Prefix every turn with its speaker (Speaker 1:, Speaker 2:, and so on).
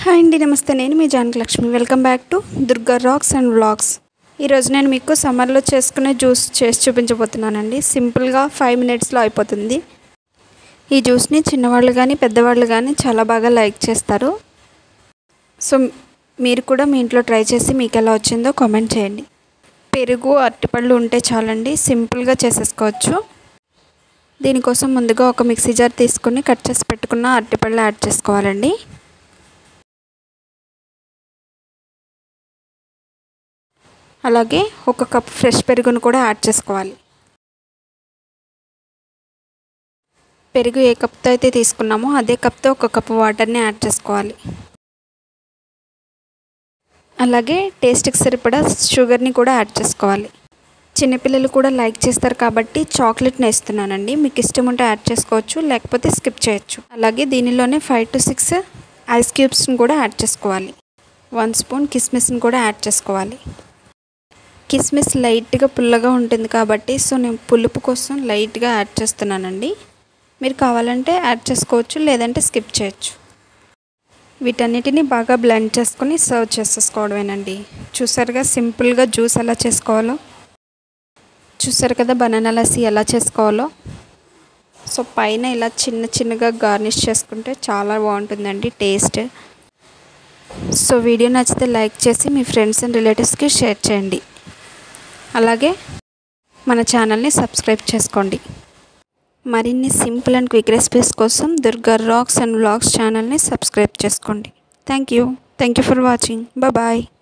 Speaker 1: hi అండి నమస్తే నేను మీ Janaki Lakshmi welcome back to Durga rocks and vlogs ఈరోజు నేను మీకు సమ్మర్లో చేసుకునే జ్యూస్ చేసి చూపించబోతున్నానండి సింపుల్గా ఫైవ్ మినిట్స్లో అయిపోతుంది ఈ జ్యూస్ని చిన్నవాళ్ళు కానీ పెద్దవాళ్ళు కానీ చాలా బాగా లైక్ చేస్తారు సో మీరు కూడా మీ ఇంట్లో ట్రై చేసి మీకు ఎలా వచ్చిందో కామెంట్ చేయండి పెరుగు అరటిపళ్ళు ఉంటే చాలండి సింపుల్గా చేసేసుకోవచ్చు దీనికోసం ముందుగా ఒక మిక్సీ జార్ తీసుకొని కట్ చేసి పెట్టుకున్న అరటిపళ్ళు యాడ్ చేసుకోవాలండి అలాగే ఒక కప్ ఫ్రెష్ పెరుగును కూడా యాడ్ చేసుకోవాలి పెరుగు ఏ కప్తో అయితే తీసుకున్నామో అదే కప్తో ఒక కప్పు వాటర్ని యాడ్ చేసుకోవాలి అలాగే టేస్ట్కి సరిపడా షుగర్ని కూడా యాడ్ చేసుకోవాలి చిన్నపిల్లలు కూడా లైక్ చేస్తారు కాబట్టి చాక్లెట్ని వేస్తున్నానండి మీకు ఇష్టం ఉంటే యాడ్ చేసుకోవచ్చు లేకపోతే స్కిప్ చేయొచ్చు అలాగే దీనిలోనే ఫైవ్ టు సిక్స్ ఐస్ క్యూబ్స్ని కూడా యాడ్ చేసుకోవాలి వన్ స్పూన్ కిస్మిస్ని కూడా యాడ్ చేసుకోవాలి కిస్మిస్ లైట్గా పుల్లగా ఉంటుంది కాబట్టి సో నేను పులుపు కోసం లైట్గా యాడ్ చేస్తున్నానండి మీరు కావాలంటే యాడ్ చేసుకోవచ్చు లేదంటే స్కిప్ చేయొచ్చు వీటన్నిటిని బాగా బ్లెండ్ చేసుకొని సర్వ్ చేసేసుకోవడమేనండి చూసారుగా సింపుల్గా జ్యూస్ ఎలా చేసుకోవాలో చూసారు కదా బనానా లస్సీ ఎలా చేసుకోవాలో సో పైన ఇలా చిన్న చిన్నగా గార్నిష్ చేసుకుంటే చాలా బాగుంటుందండి టేస్ట్ సో వీడియో నచ్చితే లైక్ చేసి మీ ఫ్రెండ్స్ అండ్ రిలేటివ్స్కి షేర్ చేయండి అలాగే మన ఛానల్ని సబ్స్క్రైబ్ చేసుకోండి మరిన్ని సింపుల్ అండ్ క్విక్ రెసిపీస్ కోసం దుర్గా రాక్స్ అండ్ వ్లాగ్స్ ఛానల్ని సబ్స్క్రైబ్ చేసుకోండి thank you thank you for watching bye